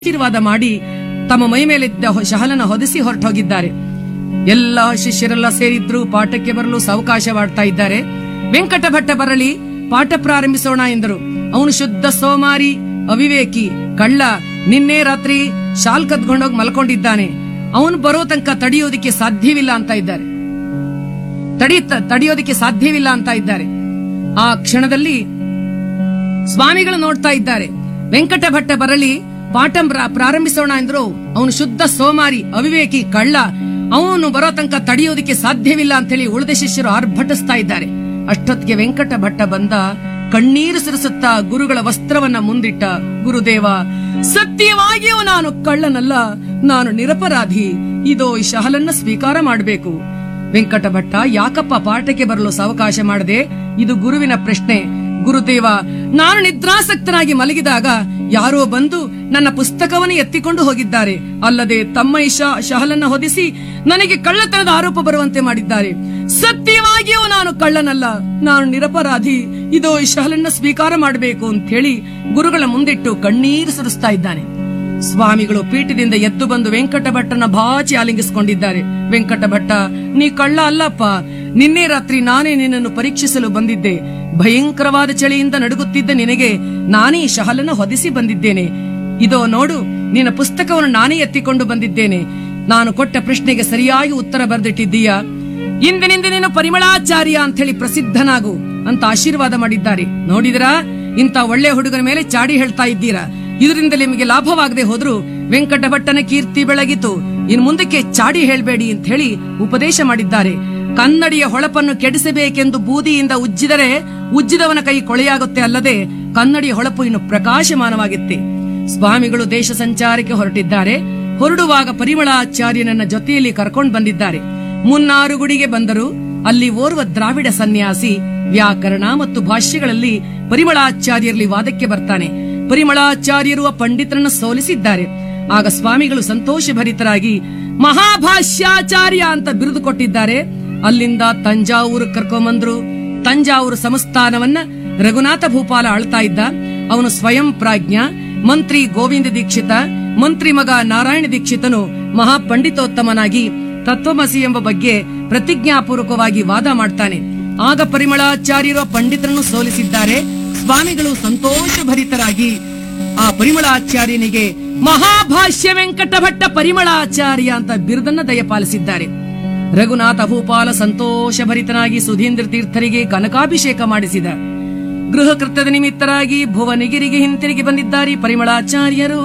ಆಶೀರ್ವಾದ ಮಾಡಿ ತಮ್ಮ ಮೈ ಮೇಲಿದ್ದ ಹೊ- ಶಹಲನ ಹೊದಿಸಿ ಹೊರಟೋಗಿದ್ದಾರೆ ಎಲ್ಲ ಶಿಷ್ಯರೆಲ್ಲ ಸೇರಿದ್ರು ಪಾಠಕ್ಕೆ ಬರಲು ಸಾವಕಾಶವಾಡ್ತಾ ಇದ್ದಾರೆ ವೆಂಕಟ ಭಟ್ಟ ಬರಲಿ ಪಾಠ ಪ್ರಾರಂಭಿಸೋಣ ಎಂದರು ಅವನು ಶುದ್ಧ ಸೋಮಾರಿ ಅವಿವೇಕಿ ಕಳ್ಳ ನಿನ್ನೆ ರಾತ್ರಿ ಶಾಲ್ ಕದ್ಕೊಂಡೋಗಿ ಮಲ್ಕೊಂಡಿದ್ದಾನೆ ಅವನು ಬರೋ ತನಕ ತಡೆಯೋದಿಕ್ಕೆ ಸಾಧ್ಯವಿಲ್ಲ ಅಂತ ಇದ್ದಾರೆ ತಡಿ ತಡೆಯೋದಿಕ್ಕೆ ಸಾಧ್ಯವಿಲ್ಲ ಅಂತ ಇದ್ದಾರೆ ಆ ಕ್ಷಣದಲ್ಲಿ ಸ್ವಾಮಿಗಳು ನೋಡ್ತಾ ಇದ್ದಾರೆ ವೆಂಕಟ ಭಟ್ಟ ಬರಲಿ ಪಾಠ ಪ್ರ- ಪ್ರಾರಂಭಿಸೋಣ ಎಂದ್ರು ಅವನು ಶುದ್ಧ ಸೋಮಾರಿ ಅವಿವೇಕಿ ಕಳ್ಳ ಅವನು ಬರೋ ತನಕ ತಡೆಯೋದಿಕ್ಕೆ ಸಾಧ್ಯವಿಲ್ಲ ಅಂತ ಹೇಳಿ ಉಳಿದ ಶಿಷ್ಯರು ಆರ್ಭಟಿಸ್ತಾ ಇದ್ದಾರೆ ಅಷ್ಟೊತ್ತಿಗೆ ವೆಂಕಟ ಭಟ್ಟ ಬಂದ ಕಣ್ಣೀರು ಸುರಿಸುತ್ತಾ ಗುರುಗಳ ವಸ್ತ್ರವನ್ನ ಮುಂದಿಟ್ಟ ಗುರುದೇವ ಸತ್ಯವಾಗಿಯೂ ನಾನು ಕಳ್ಳನಲ್ಲ ನಾನು ನಿರಪರಾಧಿ ಇದೋ ಈ ಶಹಲನ್ನ ಸ್ವೀಕಾರ ಮಾಡಬೇಕು ವೆಂಕಟ ಭಟ್ಟ ಯಾಕಪ್ಪ ಪಾಠಕ್ಕೆ ಬರಲು ಸಾವಕಾಶ ಮಾಡದೆ ಇದು ಗುರುವಿನ ಪ್ರಶ್ನೆ ಗುರುದೇವ ನಾನು ನಿದ್ರಾಸಕ್ತನಾಗಿ ಮಲಗಿದಾಗ ಯಾರೋ ಬಂದು ನನ್ನ ಪುಸ್ತಕವನ್ನು ಎತ್ತಿಕೊಂಡು ಹೋಗಿದ್ದಾರೆ ಅಲ್ಲದೆ ತಮ್ಮ ಈ ಶ- ಶಹಲನ್ನ ಹೊದಿಸಿ ನನಗೆ ಕಳ್ಳತನದ ಆರೋಪ ಬರುವಂತೆ ಮಾಡಿದ್ದಾರೆ ಸತ್ಯವಾಗಿಯೂ ನಾನು ಕಳ್ಳನಲ್ಲ ನಾನು ನಿರಪರಾಧಿ ಇದೋ ಈ ಶಹಲನ್ನ ಸ್ವೀಕಾರ ಮಾಡಬೇಕು ಅಂತ ಹೇಳಿ ಗುರುಗಳ ಮುಂದಿಟ್ಟು ಕಣ್ಣೀರು ಸುರಿಸ್ತಾ ಇದ್ದಾನೆ ಸ್ವಾಮಿಗಳು ಪೀಠದಿಂದ ಎದ್ದು ಬಂದು ವೆಂಕಟ ಭಟ್ಟನ ಬಾಚಿ ಆಲಿಂಗಿಸಿಕೊಂಡಿದ್ದಾರೆ ವೆಂಕಟ ಭಟ್ಟ ನೀ ಕಳ್ಳ ಅಲ್ಲಪ್ಪ ನಿನ್ನೆ ರಾತ್ರಿ ನಾನೇ ನಿನ್ನನ್ನು ಪರೀಕ್ಷಿಸಲು ಬಂದಿದ್ದೆ ಭಯಂಕರವಾದ ಚಳಿಯಿಂದ ನಡುಗುತ್ತಿದ್ದ ನಿನಗೆ ನಾನೇ ಈ ಶಹಲನ್ನು ಹೊದಿಸಿ ಬಂದಿದ್ದೇನೆ ಇದೋ ನೋಡು ನಿನ್ನ ಪುಸ್ತಕವನ್ನು ನಾನೇ ಎತ್ತಿಕೊಂಡು ಬಂದಿದ್ದೇನೆ ನಾನು ಕೊಟ್ಟ ಪ್ರಶ್ನೆಗೆ ಸರಿಯಾಗಿ ಉತ್ತರ ಬರೆದಿಟ್ಟಿದ್ದೀಯಾ ಇಂದಿನಿಂದ ನೀನು ಪರಿಮಳಾಚಾರ್ಯ ಅಂತ ಹೇಳಿ ಪ್ರಸಿದ್ಧನಾಗು ಅಂತ ಆಶೀರ್ವಾದ ಮಾಡಿದ್ದಾರೆ ನೋಡಿದಿರಾ ಇಂತ ಒಳ್ಳೆ ಹುಡುಗನ ಮೇಲೆ ಚಾಡಿ ಹೇಳ್ತಾ ಇದ್ದೀರಾ ಇದರಿಂದ ನಿಮಗೆ ಲಾಭವಾಗದೆ ಹೋದ್ರು ವೆಂಕಟ ಭಟ್ಟನ ಕೀರ್ತಿ ಬೆಳಗಿತು ಇನ್ ಮುಂದಕ್ಕೆ ಚಾಡಿ ಹೇಳ್ಬೇಡಿ ಅಂತ ಹೇಳಿ ಉಪದೇಶ ಮಾಡಿದ್ದಾರೆ ಕನ್ನಡಿಯ ಹೊಳಪನ್ನು ಕೆಡಿಸಬೇಕೆಂದು ಬೂದಿಯಿಂದ ಉಜ್ಜಿದರೆ ಉಜ್ಜಿದವನ ಕೈ ಕೊಳೆಯಾಗುತ್ತೆ ಅಲ್ಲದೆ ಕನ್ನಡಿಯ ಹೊಳಪು ಇನ್ನು ಪ್ರಕಾಶಮಾನವಾಗುತ್ತೆ ಸ್ವಾಮಿಗಳು ದೇಶ ಸಂಚಾರಕ್ಕೆ ಹೊರಟಿದ್ದಾರೆ ಹೊರಡುವಾಗ ಪರಿಮಳಾಚಾರ್ಯನನ್ನ ಜೊತೆಯಲ್ಲಿ ಕರ್ಕೊಂಡು ಬಂದಿದ್ದಾರೆ ಮುನ್ನಾರುಗುಡಿಗೆ ಬಂದರು ಅಲ್ಲಿ ಓರ್ವ ದ್ರಾವಿಡ ಸನ್ಯಾಸಿ ವ್ಯಾಕರಣ ಮತ್ತು ಭಾಷ್ಯಗಳಲ್ಲಿ ಪರಿಮಳಾಚಾರ್ಯರಲ್ಲಿ ವಾದಕ್ಕೆ ಬರ್ತಾನೆ ಪರಿಮಳಾಚಾರ್ಯರು ಆ ಪಂಡಿತರನ್ನ ಸೋಲಿಸಿದ್ದಾರೆ ಆಗ ಸ್ವಾಮಿಗಳು ಸಂತೋಷಭರಿತರಾಗಿ ಮಹಾಭಾಷ್ಯಾಚಾರ್ಯ ಅಂತ ಬಿರುದು ಕೊಟ್ಟಿದ್ದಾರೆ ಅಲ್ಲಿಂದ ತಂಜಾವೂರು ಕರ್ಕೊಂಬಂದ್ರು ತಂಜಾವೂರು ಸಂಸ್ಥಾನವನ್ನ ರಘುನಾಥ ಭೂಪಾಲ ಆಳ್ತಾ ಇದ್ದ ಅವನು ಸ್ವಯಂ ಪ್ರಾಜ್ಞ ಮಂತ್ರಿ ಗೋವಿಂದ ದೀಕ್ಷಿತ ಮಂತ್ರಿ ಮಗ ನಾರಾಯಣ ದೀಕ್ಷಿತನು ಮಹಾಪಂಡಿತೋತ್ತಮನಾಗಿ ತತ್ವಮಸಿ ಎಂಬ ಬಗ್ಗೆ ಪ್ರತಿಜ್ಞಾಪೂರ್ವಕವಾಗಿ ವಾದ ಮಾಡ್ತಾನೆ ಆಗ ಪರಿಮಳಾಚಾರ್ಯರು ಆ ಪಂಡಿತರನ್ನು ಸೋಲಿಸಿದ್ದಾರೆ ಸ್ವಾಮಿಗಳು ಸಂತೋಷಭರಿತರಾಗಿ ಆ ಪರಿಮಳಾಚಾರ್ಯನಿಗೆ ಮಹಾಭಾಷ್ಯ ವೆಂಕಟ ಭಟ್ಟ ಪರಿಮಳಾಚಾರ್ಯ ಅಂತ ಬಿರುದನ್ನ ದಯಪಾಲಿಸಿದ್ದಾರೆ ರಘುನಾಥ ಭೂಪಾಲ ಸಂತೋಷಭರಿತನಾಗಿ ಸುಧೀಂದ್ರ ತೀರ್ಥರಿಗೆ ಕನಕಾಭಿಷೇಕ ಮಾಡಿಸಿದ ಗೃಹ ಕೃತ್ಯದ ನಿಮಿತ್ತರಾಗಿ ಭುವನಗಿರಿಗೆ ಹಿಂತಿರುಗಿ ಬಂದಿದ್ದಾರೆ ಪರಿಮಳಾಚಾರ್ಯರು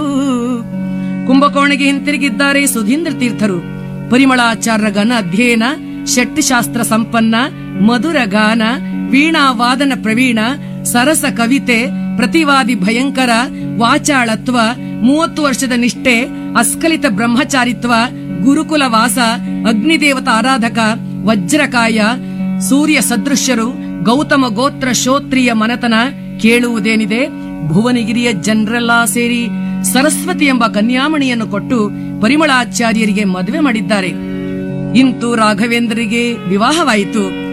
ಕುಂಭಕೋಣೆಗೆ ಹಿಂತಿರುಗಿದ್ದಾರೆ ಸುಧೀಂದ್ರ ತೀರ್ಥರು ಪರಿಮಳಾಚಾರ್ಯ ಗಣ ಅಧ್ಯಯನ ಶಕ್ತಿಶಾಸ್ತ್ರ ಸಂಪನ್ನ ಮಧುರ ಗಾನ ವೀಣಾ ವಾದನ ಪ್ರವೀಣ ಸರಸ ಕವಿತೆ ಪ್ರತಿವಾದಿ ಭಯಂಕರ ವಾಚಾಳತ್ವ ಮೂವತ್ತು ವರ್ಷದ ನಿಷ್ಠೆ ಅಸ್ಖಲಿತ ಬ್ರಹ್ಮಚಾರಿತ್ವ ಗುರುಕುಲ ವಾಸ ಅಗ್ನಿದೇವತ ಆರಾಧಕ ವಜ್ರಕಾಯ ಸೂರ್ಯ ಸದೃಶ್ಯರು ಗೌತಮ ಗೋತ್ರ ಶೋತ್ರಿಯ ಮನತನ ಕೇಳುವುದೇನಿದೆ ಭುವನಗಿರಿಯ ಜನರೆಲ್ಲ ಸೇರಿ ಸರಸ್ವತಿ ಎಂಬ ಕನ್ಯಾಮಣಿಯನ್ನು ಕೊಟ್ಟು ಪರಿಮಳಾಚಾರ್ಯರಿಗೆ ಮದುವೆ ಮಾಡಿದ್ದಾರೆ ಇಂತು ರಾಘವೇಂದ್ರರಿಗೆ ವಿವಾಹವಾಯಿತು